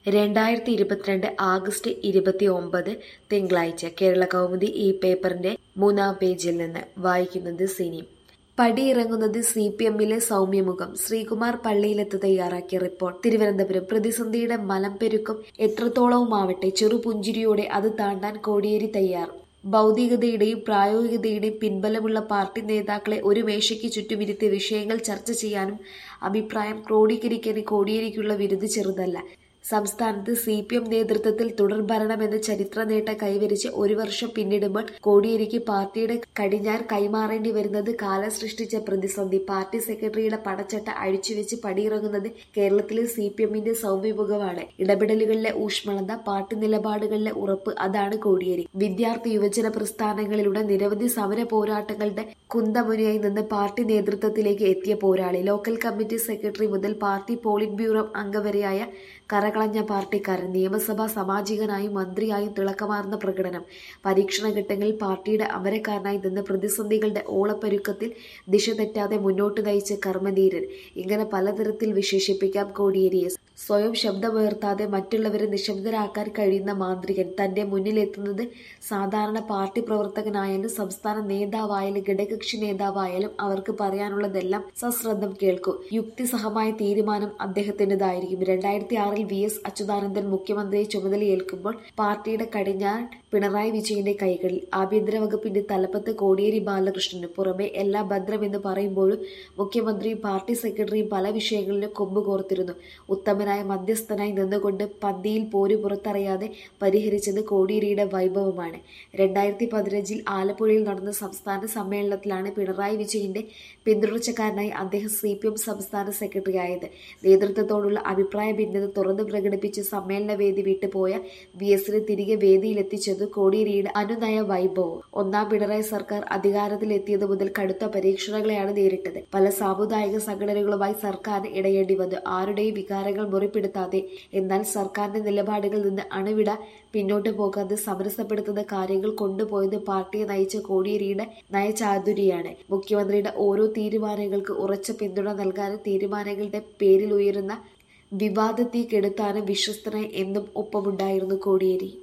രണ്ടായിരത്തി ഇരുപത്തിരണ്ട് ആഗസ്റ്റ് ഇരുപത്തി ഒമ്പത് തിങ്കളാഴ്ച കേരള കൗമുദി ഈ പേപ്പറിന്റെ മൂന്നാം പേജിൽ നിന്ന് വായിക്കുന്നത് സിനി പടിയിറങ്ങുന്നത് സി പി എമ്മിലെ സൗമ്യമുഖം ശ്രീകുമാർ പള്ളിയിലെത്ത് തയ്യാറാക്കിയ റിപ്പോർട്ട് തിരുവനന്തപുരം പ്രതിസന്ധിയുടെ മലംപെരുക്കം എത്രത്തോളവുമാവട്ടെ ചെറുപുഞ്ചിരിയോടെ അത് താണ്ടാൻ കോടിയേരി തയ്യാർ ഭൗതികതയുടെയും പ്രായോഗികതയുടെയും പിൻബലമുള്ള പാർട്ടി നേതാക്കളെ ഒരു മേശയ്ക്ക് ചുറ്റുമിരുത്തി വിഷയങ്ങൾ ചർച്ച ചെയ്യാനും അഭിപ്രായം ക്രോഡീകരിക്കാനും കോടിയേരിക്കുള്ള വിരുത് ചെറുതല്ല സംസ്ഥാനത്ത് സി പി എം നേതൃത്വത്തിൽ തുടർഭരണമെന്ന ചരിത്ര നേട്ടം കൈവരിച്ച് ഒരു വർഷം പിന്നിടുമ്പോൾ കോടിയേരിക്ക് പാർട്ടിയുടെ കടിഞ്ഞാൻ കൈമാറേണ്ടി വരുന്നത് കാലം സൃഷ്ടിച്ച പ്രതിസന്ധി പാർട്ടി സെക്രട്ടറിയുടെ പടച്ചട്ട അഴിച്ചുവെച്ച് പടിയിറങ്ങുന്നത് കേരളത്തിലെ സി പി എമ്മിന്റെ സൗമ്യമുഖമാണ് ഇടപെടലുകളിലെ ഊഷ്മളത പാർട്ടി നിലപാടുകളിലെ ഉറപ്പ് അതാണ് കോടിയേരി വിദ്യാർത്ഥി യുവജന പ്രസ്ഥാനങ്ങളിലൂടെ നിരവധി സമര പോരാട്ടങ്ങളുടെ കുന്തമുനയായി നിന്ന് പാർട്ടി നേതൃത്വത്തിലേക്ക് എത്തിയ പോരാളി ലോക്കൽ കമ്മിറ്റി സെക്രട്ടറി മുതൽ പാർട്ടി പോളിറ്റ് ബ്യൂറോ അംഗം വരെയായ കറകളഞ്ഞ പാർട്ടിക്കാരൻ നിയമസഭാ സാമാജികനായും മന്ത്രിയായും തിളക്കമാർന്ന പ്രകടനം പരീക്ഷണ ഘട്ടങ്ങളിൽ പാർട്ടിയുടെ അമരക്കാരനായി നിന്ന് പ്രതിസന്ധികളുടെ ഓളപ്പരുക്കത്തിൽ ദിശ തെറ്റാതെ മുന്നോട്ട് നയിച്ച കർമ്മധീരൻ ഇങ്ങനെ പലതരത്തിൽ വിശേഷിപ്പിക്കാം കോടിയേരിയെ സ്വയം ശബ്ദമുയർത്താതെ മറ്റുള്ളവരെ നിശബ്ദരാക്കാൻ കഴിയുന്ന മാന്ത്രികൻ തന്റെ മുന്നിലെത്തുന്നത് സാധാരണ പാർട്ടി പ്രവർത്തകനായാലും സംസ്ഥാന നേതാവായാലും ഘടകകക്ഷി നേതാവായാലും അവർക്ക് പറയാനുള്ളതെല്ലാം സശ്രദ്ധം കേൾക്കും യുക്തിസഹമായ തീരുമാനം അദ്ദേഹത്തിൻ്റെതായിരിക്കും രണ്ടായിരത്തി ആറിൽ വി എസ് അച്യുതാനന്ദൻ മുഖ്യമന്ത്രിയെ ചുമതലയേൽക്കുമ്പോൾ പാർട്ടിയുടെ കടിഞ്ഞാൻ പിണറായി വിജയന്റെ കൈകളിൽ ആഭ്യന്തര വകുപ്പിന്റെ തലപ്പത്ത് കോടിയേരി ബാലകൃഷ്ണന് പുറമെ എല്ലാ ഭദ്രമെന്ന് പറയുമ്പോഴും മുഖ്യമന്ത്രിയും പാർട്ടി സെക്രട്ടറിയും പല വിഷയങ്ങളിലും കൊമ്പ് കോർത്തിരുന്നു ഉത്തമനായ മധ്യസ്ഥനായി നിന്നുകൊണ്ട് പന്തിയിൽ പോരു പുറത്തറിയാതെ പരിഹരിച്ചത് കോടിയേരിയുടെ വൈഭവമാണ് രണ്ടായിരത്തി പതിനഞ്ചിൽ ആലപ്പുഴയിൽ നടന്ന സംസ്ഥാന സമ്മേളനത്തിലാണ് പിണറായി വിജയന്റെ പിന്തുടർച്ചക്കാരനായി അദ്ദേഹം സി പി എം സംസ്ഥാന സെക്രട്ടറി ആയത് നേതൃത്വത്തോടുള്ള അഭിപ്രായ ഭിന്നത തുറന്നു പ്രകടിപ്പിച്ച് സമ്മേളന വേദി വിട്ടുപോയ വി എസിനെ തിരികെ വേദിയിലെത്തിച്ചത് കോടിയേരിയുടെ അനുനയ വൈഭവം ഒന്നാം പിണറായി സർക്കാർ അധികാരത്തിലെത്തിയത് മുതൽ കടുത്ത പരീക്ഷണങ്ങളെയാണ് നേരിട്ടത് പല സാമുദായിക സംഘടനകളുമായി സർക്കാരിന് ഇടയേണ്ടി വന്നു ആരുടെയും വികാരങ്ങൾ മുറിപ്പെടുത്താതെ എന്നാൽ സർക്കാരിന്റെ നിലപാടുകളിൽ നിന്ന് അണുവിട പിന്നോട്ട് പോകാതെ സമരസപ്പെടുത്തുന്ന കാര്യങ്ങൾ കൊണ്ടുപോയത് പാർട്ടിയെ നയിച്ച കോടിയേരിയുടെ നയചാതുരിയാണ് മുഖ്യമന്ത്രിയുടെ ഓരോ തീരുമാനങ്ങൾക്ക് ഉറച്ച പിന്തുണ നൽകാനും തീരുമാനങ്ങളുടെ പേരിൽ ഉയരുന്ന വിവാദത്തെ കെടുത്താനും വിശ്വസ്തനായി എന്നും ഒപ്പമുണ്ടായിരുന്നു കോടിയേരി